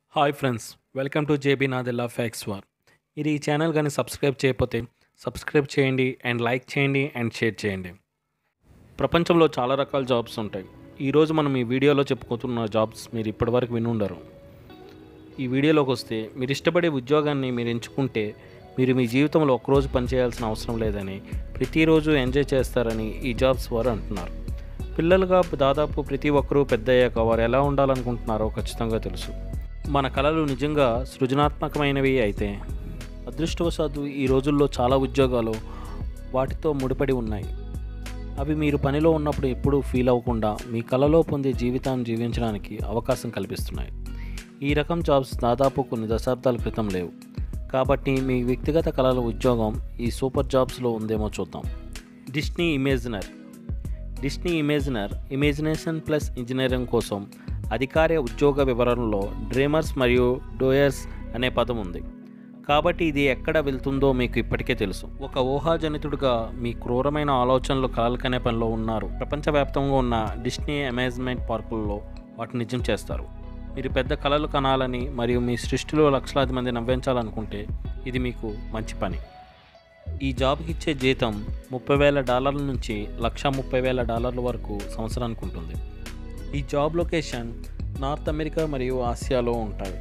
hi friends welcome to J B Nadella facts war మీరు ఈ channel కానీ సబ్స్క్రైబ్ చేయకపోతే సబ్స్క్రైబ్ చేయండి అండ్ లైక్ చేయండి అండ్ షేర్ చేయండి ప్రపంచంలో చాలా రకాల జాబ్స్ ఉంటాయి ఈరోజు మనం ఈ వీడియోలో చెప్పుకుంటున్న జాబ్స్ మీరు ఇప్పటివరకు విని ఉండరు ఈ వీడియోలోకి వస్తే మీరు ఇష్టపడే ఉద్యోగాన్ని మీరు ఎంచుకుంటే మీరు మీ జీవితంలో ఒక్కరోజు పనిచేయాల్సిన అవసరం లేదని ప్రతిరోజు ఎంజాయ్ చేస్తారని ఈ జాబ్స్ వారు అంటున్నారు పిల్లలుగా దాదాపు ప్రతి ఒక్కరూ పెద్ద అయ్యాక వారు ఎలా ఉండాలనుకుంటున్నారో ఖచ్చితంగా తెలుసు మన కళలు నిజంగా సృజనాత్మకమైనవి అయితే అదృష్టవశాత్తు ఈ రోజుల్లో చాలా ఉద్యోగాలు వాటితో ముడిపడి ఉన్నాయి అవి మీరు పనిలో ఉన్నప్పుడు ఎప్పుడూ ఫీల్ అవ్వకుండా మీ కళలో పొందే జీవితాన్ని జీవించడానికి అవకాశం కల్పిస్తున్నాయి ఈ రకం జాబ్స్ దాదాపు కొన్ని దశాబ్దాల క్రితం లేవు కాబట్టి మీ వ్యక్తిగత కళల ఉద్యోగం ఈ సూపర్ జాబ్స్లో ఉందేమో చూద్దాం Disney imaginer Disney imaginer imagination plus engineering కోసం అధికారిక ఉద్యోగ వివరణలో డ్రీమర్స్ మరియు డోయర్స్ అనే పదం ఉంది కాబట్టి ఇది ఎక్కడ వెళ్తుందో మీకు ఇప్పటికే తెలుసు ఒక ఊహాజనితుడిగా మీ క్రూరమైన ఆలోచనలు కలలకనే పనిలో ఉన్నారు ప్రపంచవ్యాప్తంగా ఉన్న డిస్నీ అమేజ్మెంట్ పార్కుల్లో వాటిని నిజం చేస్తారు మీరు పెద్ద కళలు కనాలని మరియు మీ సృష్టిలో లక్షలాది మంది నవ్వించాలనుకుంటే ఇది మీకు మంచి పని ఈ జాబ్కి ఇచ్చే జీతం ముప్పై వేల డాలర్ల నుంచి లక్ష ముప్పై వేల డాలర్ల వరకు సంవత్సరానికి ఉంటుంది ఈ జాబ్ లొకేషన్ నార్త్ అమెరికా మరియు ఆసియాలో ఉంటాయి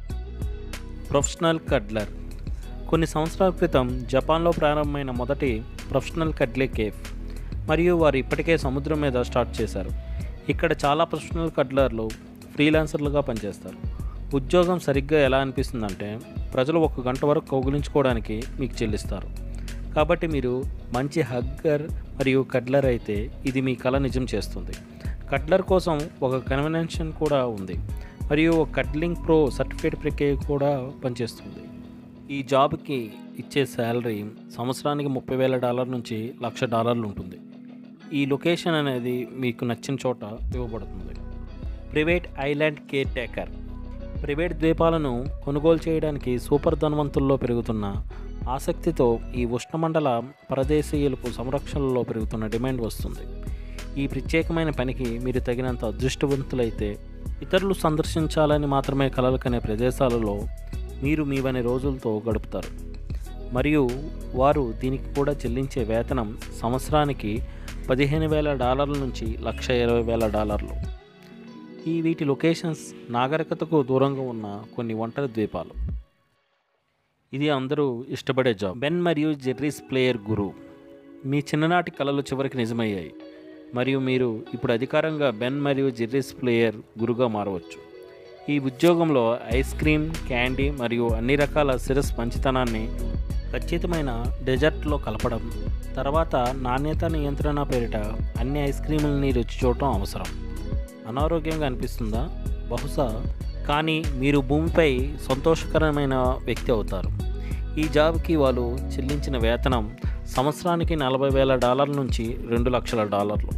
ప్రొఫెషనల్ కడ్లర్ కొన్ని సంవత్సరాల క్రితం జపాన్లో ప్రారంభమైన మొదటి ప్రొఫెషనల్ కడ్లే కేఫ్ మరియు వారు ఇప్పటికే సముద్రం మీద స్టార్ట్ చేశారు ఇక్కడ చాలా ప్రొఫెషనల్ కడ్లర్లు ఫ్రీలాన్సర్లుగా పనిచేస్తారు ఉద్యోగం సరిగ్గా ఎలా అనిపిస్తుందంటే ప్రజలు ఒక గంట వరకు కౌగులించుకోవడానికి మీకు చెల్లిస్తారు కాబట్టి మీరు మంచి హగ్గర్ మరియు కడ్లర్ అయితే ఇది మీ కళ నిజం చేస్తుంది కడ్లర్ కోసం ఒక కన్వెన్షన్ కూడా ఉంది మరియు ఒక కడ్లింగ్ ప్రో సర్టిఫికేట్ ప్రక్రియ కూడా పనిచేస్తుంది ఈ జాబ్కి ఇచ్చే శాలరీ సంవత్సరానికి ముప్పై వేల డాలర్ నుంచి లక్ష డాలర్లు ఉంటుంది ఈ లొకేషన్ అనేది మీకు నచ్చిన చోట ఇవ్వబడుతుంది private island caretaker private ద్వీపాలను కొనుగోలు చేయడానికి సూపర్ ధనవంతుల్లో పెరుగుతున్న ఆసక్తితో ఈ ఉష్ణమండల పరదేశీయులకు సంరక్షణలో పెరుగుతున్న డిమాండ్ వస్తుంది ఈ ప్రత్యేకమైన పనికి మీరు తగినంత అదృష్టవంతులైతే ఇతరులు సందర్శించాలని మాత్రమే కలలు కనే ప్రదేశాలలో మీరు మీవని రోజులతో గడుపుతారు మరియు వారు దీనికి కూడా చెల్లించే వేతనం సంవత్సరానికి పదిహేను వేల డాలర్ల నుంచి లక్ష ఇరవై వేల డాలర్లు ఈ వీటి లొకేషన్స్ నాగరికతకు దూరంగా ఉన్న కొన్ని ఒంటరి ద్వీపాలు ఇది అందరూ ఇష్టపడే జాబ్ బెన్ మరియు జెర్రీస్ ప్లేయర్ గురు మీ చిన్ననాటి కళలు చివరికి నిజమయ్యాయి మరియు మీరు ఇప్పుడు అధికారంగా బెన్ మరియు జెర్రీస్ ప్లేయర్ గురుగా మారవచ్చు ఈ ఉద్యోగంలో ఐస్ క్రీమ్ క్యాండీ మరియు అన్ని రకాల సిరస్ మంచితనాన్ని ఖచ్చితమైన డెజర్ట్లో కలపడం తర్వాత నాణ్యత నియంత్రణ పేరిట అన్ని ఐస్ క్రీములని రుచి చూడటం అవసరం అనారోగ్యంగా అనిపిస్తుందా బహుశా కానీ మీరు భూమిపై సంతోషకరమైన వ్యక్తి అవుతారు ఈ జాబ్కి వాళ్ళు చెల్లించిన వేతనం సంవత్సరానికి నలభై వేల డాలర్ల నుంచి రెండు లక్షల డాలర్లు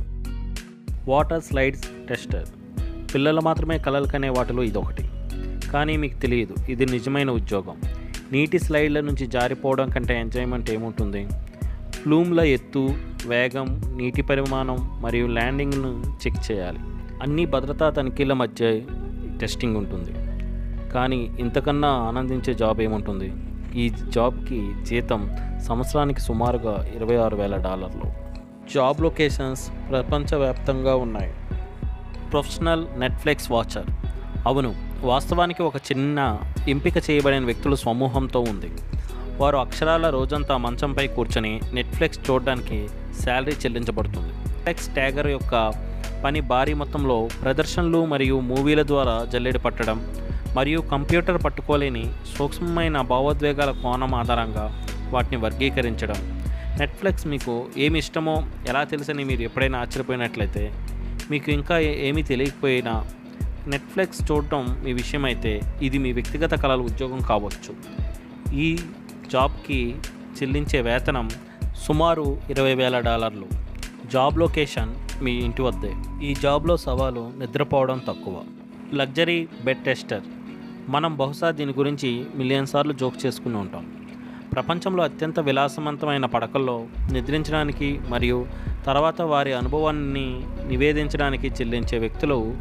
వాటర్ స్లైడ్స్ టెస్టర్ పిల్లలు మాత్రమే కలలు కనే వాటిలో ఇదొకటి కానీ మీకు తెలియదు ఇది నిజమైన ఉద్యోగం నీటి స్లైడ్ల నుంచి జారిపోవడం కంటే ఎంజాయ్మెంట్ ఏముంటుంది ఫ్లూమ్ల ఎత్తు వేగం నీటి పరిమాణం మరియు ల్యాండింగ్ను చెక్ చేయాలి అన్ని భద్రతా తనిఖీల మధ్య టెస్టింగ్ ఉంటుంది కానీ ఇంతకన్నా ఆనందించే జాబ్ ఏముంటుంది ఈ జాబ్కి జీతం సంవత్సరానికి సుమారుగా ఇరవై ఆరు వేల డాలర్లు జాబ్ లొకేషన్స్ ప్రపంచవ్యాప్తంగా ఉన్నాయి ప్రొఫెషనల్ నెట్ఫ్లిక్స్ వాచర్ అవును వాస్తవానికి ఒక చిన్న ఎంపిక చేయబడిన వ్యక్తుల సమూహంతో ఉంది వారు అక్షరాల రోజంతా మంచంపై కూర్చొని నెట్ఫ్లిక్స్ చూడడానికి శాలరీ చెల్లించబడుతుంది నెట్ఫ్లిక్స్ ట్యాగర్ యొక్క పని భారీ మొత్తంలో ప్రదర్శనలు మరియు మూవీల ద్వారా జల్లెడ పట్టడం మరియు కంప్యూటర్ పట్టుకోలేని సూక్ష్మమైన భావోద్వేగాల కోణం ఆధారంగా వాటిని వర్గీకరించడం నెట్ఫ్లిక్స్ మీకు ఏమి ఇష్టమో ఎలా తెలుసని మీరు ఎప్పుడైనా ఆశ్చర్యపోయినట్లయితే మీకు ఇంకా ఏమీ తెలియకపోయినా నెట్ఫ్లిక్స్ చూడటం మీ విషయం అయితే ఇది మీ వ్యక్తిగత కళల ఉద్యోగం కావచ్చు ఈ జాబ్కి చెల్లించే వేతనం సుమారు ఇరవై వేల డాలర్లు జాబ్ లొకేషన్ మీ ఇంటి వద్దే ఈ జాబ్లో సవాలు నిద్రపోవడం తక్కువ లగ్జరీ బెడ్ టెస్టర్ మనం బహుశా దీని గురించి మిలియన్ సార్లు జోక్ చేసుకుని ఉంటాం ప్రపంచంలో అత్యంత విలాసవంతమైన పడకల్లో నిద్రించడానికి మరియు తర్వాత వారి అనుభవాన్ని నివేదించడానికి చెల్లించే వ్యక్తులు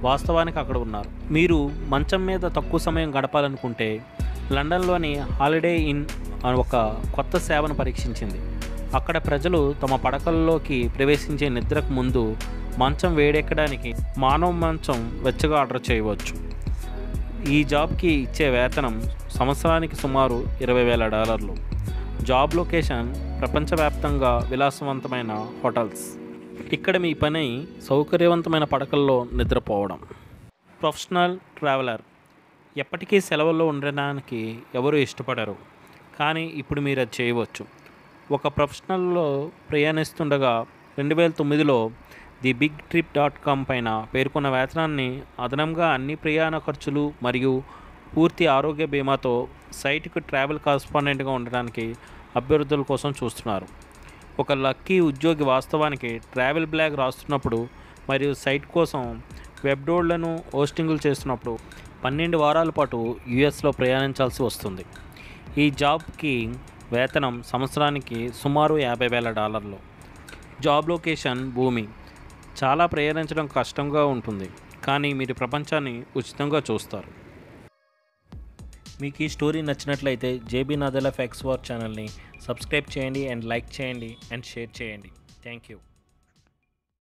వాస్తవానికి అక్కడ ఉన్నారు మీరు మంచం మీద తక్కువ సమయం గడపాలనుకుంటే లండన్లోని హాలిడే ఇన్ అని ఒక కొత్త సేవను పరీక్షించింది అక్కడ ప్రజలు తమ పడకల్లోకి ప్రవేశించే నిద్రకు ముందు మంచం వేడెక్కడానికి మానవ మంచం వెచ్చగా ఆర్డర్ చేయవచ్చు ఈ జాబ్కి ఇచ్చే వేతనం సంవత్సరానికి సుమారు ఇరవై వేల డాలర్లు జాబ్ లొకేషన్ ప్రపంచవ్యాప్తంగా విలాసవంతమైన హోటల్స్ ఇక్కడ మీ పని సౌకర్యవంతమైన పడకల్లో నిద్రపోవడం ప్రొఫెషనల్ ట్రావెలర్ ఎప్పటికీ సెలవుల్లో ఉండడానికి ఎవరు ఇష్టపడరు కానీ ఇప్పుడు మీరు అది చేయవచ్చు ఒక ప్రొఫెషనల్లో ప్రయాణిస్తుండగా రెండు వేల తొమ్మిదిలో the big trip dot com పైన పేర్కొన్న వేతనాన్ని అదనంగా అన్ని ప్రయాణ ఖర్చులు మరియు పూర్తి ఆరోగ్య బీమాతో సైట్కు ట్రావెల్ కరస్పాండెంట్గా ఉండడానికి అభ్యర్థుల కోసం చూస్తున్నారు ఒక లక్కీ ఉద్యోగి వాస్తవానికి ట్రావెల్ బ్లాగ్ రాస్తున్నప్పుడు మరియు సైట్ కోసం వెబ్ డోర్లను హోస్టింగులు చేస్తున్నప్పుడు పన్నెండు వారాల పాటు యుఎస్లో ప్రయాణించాల్సి వస్తుంది ఈ జాబ్కి వేతనం సంవత్సరానికి సుమారు యాభై వేల డాలర్లు జాబ్ లొకేషన్ భూమి చాలా ప్రయాణించడం కష్టంగా ఉంటుంది కానీ మీరు ప్రపంచాన్ని ఉచితంగా చూస్తారు మీకు ఈ స్టోరీ నచ్చినట్లయితే జేబీ నదల ఫ్యాక్స్ వార్ ఛానల్ని సబ్స్క్రైబ్ చేయండి అండ్ లైక్ చేయండి అండ్ షేర్ చేయండి థ్యాంక్ యూ